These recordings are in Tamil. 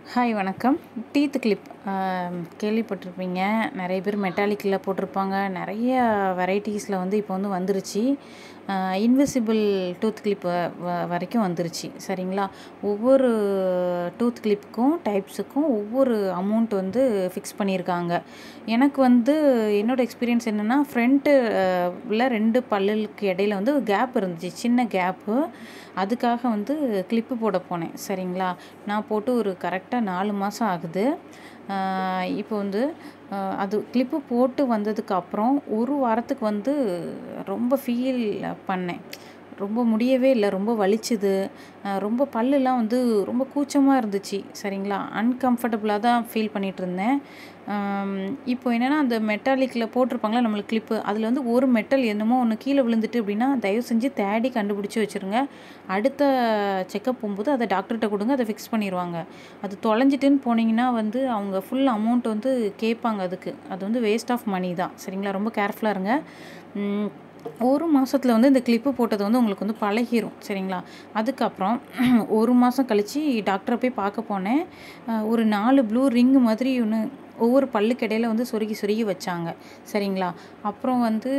ஹாய் வணக்கம் டீத் கிளிப் கேள்விப்பட்டிருப்பீங்க நிறைய பேர் மெட்டாலிக்கில் போட்டிருப்பாங்க நிறைய வெரைட்டிஸில் வந்து இப்போ வந்து வந்துருச்சு இன்விசிபிள் டூத் கிளிப் வரைக்கும் வந்துருச்சு சரிங்களா ஒவ்வொரு டூத் கிளிப்புக்கும் டைப்ஸுக்கும் ஒவ்வொரு அமௌண்ட் வந்து ஃபிக்ஸ் பண்ணியிருக்காங்க எனக்கு வந்து என்னோடய எக்ஸ்பீரியன்ஸ் என்னென்னா ஃப்ரண்ட்டு உள்ள ரெண்டு பல்லுக்கு இடையில வந்து கேப் இருந்துச்சு சின்ன கேப்பு அதுக்காக வந்து கிளிப்பு போட போனேன் சரிங்களா நான் போட்டு ஒரு கரெக்டாக நாலு மாதம் ஆகுது இப்போ வந்து அது கிளிப்பு போட்டு வந்ததுக்கு அப்புறம் ஒரு வாரத்துக்கு வந்து ரொம்ப ஃபீல் பண்ணேன் ரொம்ப முடியவே இல்லை ரொம்ப வலிச்சுது ரொம்ப பல்லுலாம் வந்து ரொம்ப கூச்சமாக இருந்துச்சு சரிங்களா அன்கம்ஃபர்டபுளாக தான் ஃபீல் பண்ணிகிட்டு இருந்தேன் இப்போ என்னென்னா அந்த மெட்டாலிக்கில் போட்டிருப்பாங்களா நம்மளுக்கு கிளிப்பு அதில் வந்து ஒரு மெட்டல் என்னமோ ஒன்று கீழே விழுந்துட்டு அப்படின்னா தயவு செஞ்சு தேடி கண்டுபிடிச்சி வச்சுருங்க அடுத்த செக்கப் போகும்போது அதை டாக்டர்கிட்ட கொடுங்க அதை ஃபிக்ஸ் பண்ணிடுவாங்க அது தொலைஞ்சிட்டுன்னு போனீங்கன்னா வந்து அவங்க ஃபுல் அமௌண்ட் வந்து கேட்பாங்க அதுக்கு அது வந்து வேஸ்ட் ஆஃப் மணி தான் சரிங்களா ரொம்ப கேர்ஃபுல்லாக இருங்க ஒரு மாதத்தில் வந்து இந்த கிளிப்பு போட்டது வந்து உங்களுக்கு வந்து பழகிரும் சரிங்களா அதுக்கப்புறம் ஒரு மாதம் கழித்து டாக்டரை போய் பார்க்க போனேன் ஒரு நாலு ப்ளூ ரிங் மாதிரி ஒன்று ஒவ்வொரு பல்லுக்கு இடையில வந்து சொருகி சொருகி வச்சாங்க சரிங்களா அப்புறம் வந்து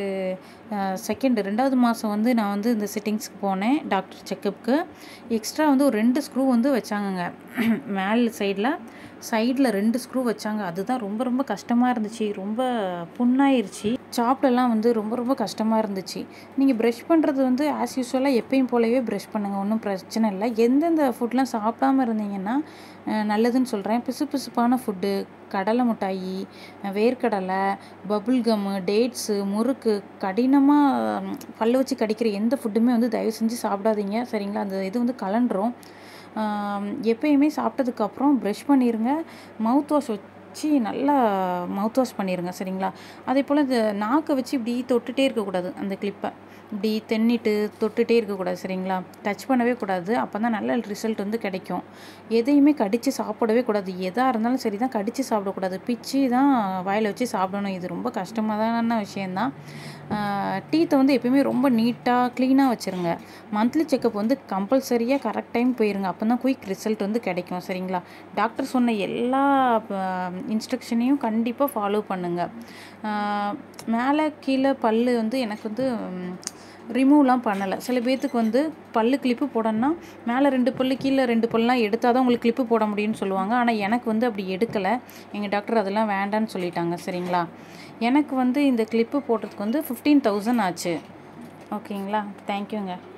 செகண்ட் ரெண்டாவது மாதம் வந்து நான் வந்து இந்த சிட்டிங்ஸ்க்கு போனேன் டாக்டர் செக்கப்புக்கு எக்ஸ்ட்ரா வந்து ஒரு ரெண்டு ஸ்க்ரூ வந்து வச்சாங்கங்க மேல் சைடில் சைடில் ரெண்டு ஸ்க்ரூ வச்சாங்க அதுதான் ரொம்ப ரொம்ப கஷ்டமாக இருந்துச்சு ரொம்ப புண்ணாயிருச்சு சாப்பிடலாம் வந்து ரொம்ப ரொம்ப கஷ்டமாக இருந்துச்சு நீங்கள் ப்ரஷ் பண்ணுறது வந்து ஆஸ் யூஸ்வலாக எப்பயும் போலவே ப்ரஷ் பண்ணுங்கள் ஒன்றும் பிரச்சனை இல்லை எந்தெந்த ஃபுட்லாம் சாப்பிடாம இருந்தீங்கன்னா நல்லதுன்னு சொல்கிறேன் பிசு பிசுப்பான ஃபுட்டு கடலை மிட்டாயி வேர்க்கடலை பபுள் கம்மு டேட்ஸு முறுக்கு கடினமாக பல்ல வச்சு கடிக்கிற எந்த ஃபுட்டுமே வந்து தயவு செஞ்சு சாப்பிடாதீங்க சரிங்களா அந்த இது வந்து கலண்டுரும் எப்பயுமே சாப்பிட்டதுக்கப்புறம் ப்ரஷ் பண்ணிடுங்க மவுத் வாஷ் வச்சு நல்லா மவுத் வாஷ் பண்ணிடுங்க சரிங்களா அதே போல் இந்த நாக்கை வச்சு இப்படி தொட்டுகிட்டே இருக்கக்கூடாது அந்த கிளிப்பை இப்படி தென்னிட்டு தொட்டுகிட்டே இருக்கக்கூடாது சரிங்களா டச் பண்ணவே கூடாது அப்போ தான் நல்ல ரிசல்ட் வந்து கிடைக்கும் எதையுமே கடித்து சாப்பிடவே கூடாது எதாக இருந்தாலும் சரி தான் கடித்து சாப்பிடக்கூடாது பிச்சு தான் வாயில் வச்சு சாப்பிடணும் இது ரொம்ப கஷ்டமாதான விஷயந்தான் டீத்தை வந்து எப்பயுமே ரொம்ப நீட்டாக க்ளீனாக வச்சுருங்க மந்த்லி செக்கப் வந்து கம்பல்சரியாக கரெக்ட் டைம் போயிருங்க அப்போ தான் குயிக் ரிசல்ட் வந்து கிடைக்கும் சரிங்களா டாக்டர் சொன்ன எல்லா இன்ஸ்ட்ரக்ஷனையும் கண்டிப்பாக ஃபாலோ பண்ணுங்கள் மேலே கீழே பல் வந்து எனக்கு வந்து ரிமூவ்லாம் பண்ணலை சில பேர்த்துக்கு வந்து பல்லு கிளிப்பு போடணும்னா மேலே ரெண்டு பல்லு கீழே ரெண்டு பல்லாம் எடுத்தால் தான் உங்களுக்கு கிளிப்பு போட முடியும்னு சொல்லுவாங்க ஆனால் எனக்கு வந்து அப்படி எடுக்கலை எங்கள் டாக்டர் அதெல்லாம் வேண்டான்னு சொல்லிட்டாங்க சரிங்களா எனக்கு வந்து இந்த கிளிப்பு போடுறதுக்கு வந்து ஃபிஃப்டீன் தௌசண்ட் ஆச்சு ஓகேங்களா தேங்க்யூங்க